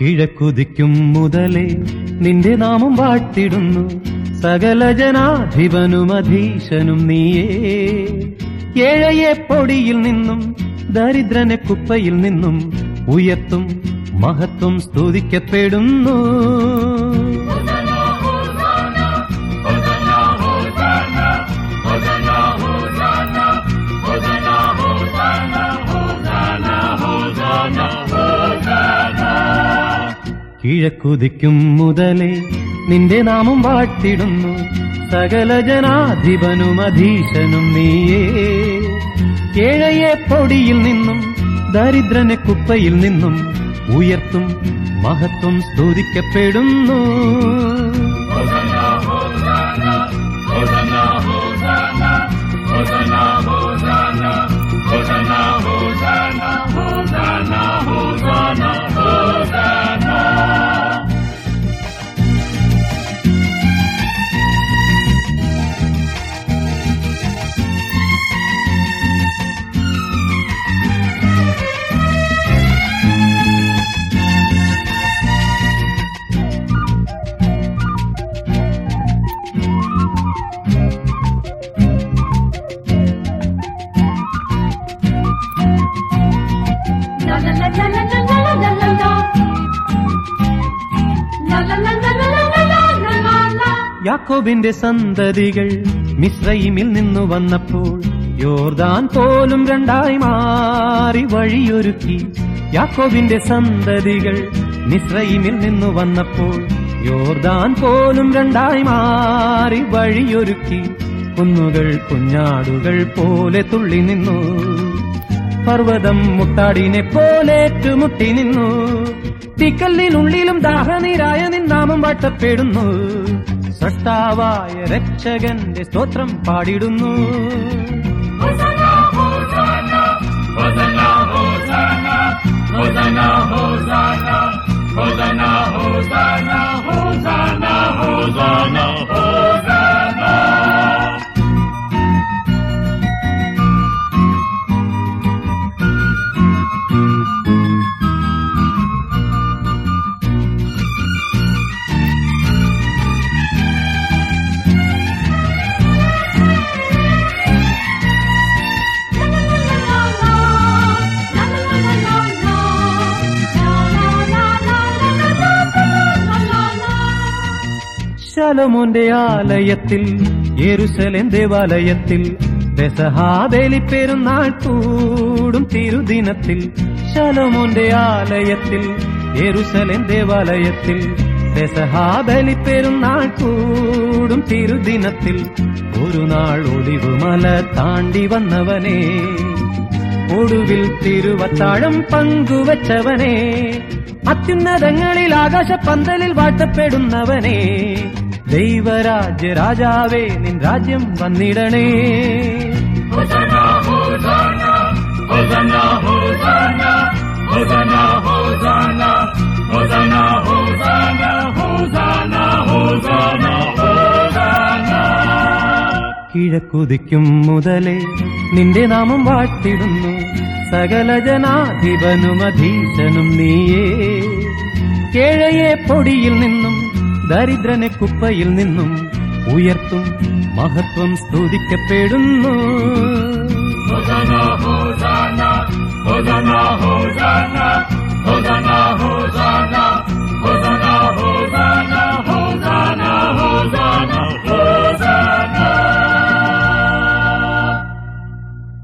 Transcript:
കിഴക്കുതിക്കും മുതലേ നിന്റെ നാമം വാഴ്ത്തിടുന്നു സകല ജനാധിപനും അധീശനും നീയേ ഏഴയെ പൊടിയിൽ നിന്നും ദരിദ്രനെ കുപ്പയിൽ നിന്നും ഉയർത്തും മഹത്വം സ്തുതിക്കപ്പെടുന്നു കിഴക്കുതിക്കും മുതലേ നിന്റെ നാമം വാഴ്ത്തിടുന്നു സകല ജനാധിപനും അധീശനും നീയേ ഏഴയെ പൊടിയിൽ നിന്നും ദരിദ്രനെ കുപ്പയിൽ നിന്നും ഉയർത്തും മഹത്വം സ്തുതിക്കപ്പെടുന്നു La la la la la la la la la la. La la la la la la la la la la la. യാക്കോബിന്റെ സന്തതികൾ മിശ്രൈമിൽ നിന്നു വന്നപ്പോൾ യോർദാൻ പോലും രണ്ടായി മാറി വഴിയൊരുക്കി യാക്കോബിന്റെ സന്തതികൾ മിശ്രൈമിൽ നിന്നു വന്നപ്പോൾ യോർദാൻ പോലും രണ്ടായി മാറി വഴിയൊരുക്കി കുന്നുകൾ കുഞ്ഞാടുകൾ പോലെ തുള്ളി നിന്നു പർവ്വതം മുട്ടാടിനെ പോലെ ഏറ്റുമുട്ടി നിന്നു തീക്കല്ലിനുള്ളിലും ദാഹനീരായ നിന്നാമം വാട്ടപ്പെടുന്നു സൃഷ്ടാവായ രക്ഷകന്റെ സ്തോത്രം പാടിടുന്നു ശലോമോന്റെ ആലയത്തിൽ യെരുസലേം ദേവാലയത്തിൽ പെസഹാബേലി പെരുന്നാൾ കൂടും തിരുദിനത്തിൽ ശലോമോന്റെ ആലയത്തിൽ യെരുസലേം ദേവാലയത്തിൽ പെസഹാബലി പെരുന്നാൾ കൂടും തിരുദിനത്തിൽ ഒരു നാൾ ഒളിവ് മല താണ്ടി വന്നവനെ ഒടുവിൽ തിരുവത്താഴം പങ്കുവച്ചവനെ അത്യുന്നതങ്ങളിൽ ആകാശ പന്തലിൽ വാഴ്ത്തപ്പെടുന്നവനെ ദൈവരാജ്യ രാജാവേ നിൻ രാജ്യം വന്നിടണേ കിഴക്കുതിക്കും മുതലേ നിന്റെ നാമം വാഴ്ത്തിടുന്നു സകല ജനാധിപനും അധീശനും നീയേ കേഴയെ പൊടിയിൽ നിന്നും ദരിദ്രനെ കുപ്പയിൽ നിന്നും ഉയർത്തും മഹത്വം സ്തുതിക്കപ്പെടുന്നു Hosanna, Hosanna, Hosanna, Hosanna.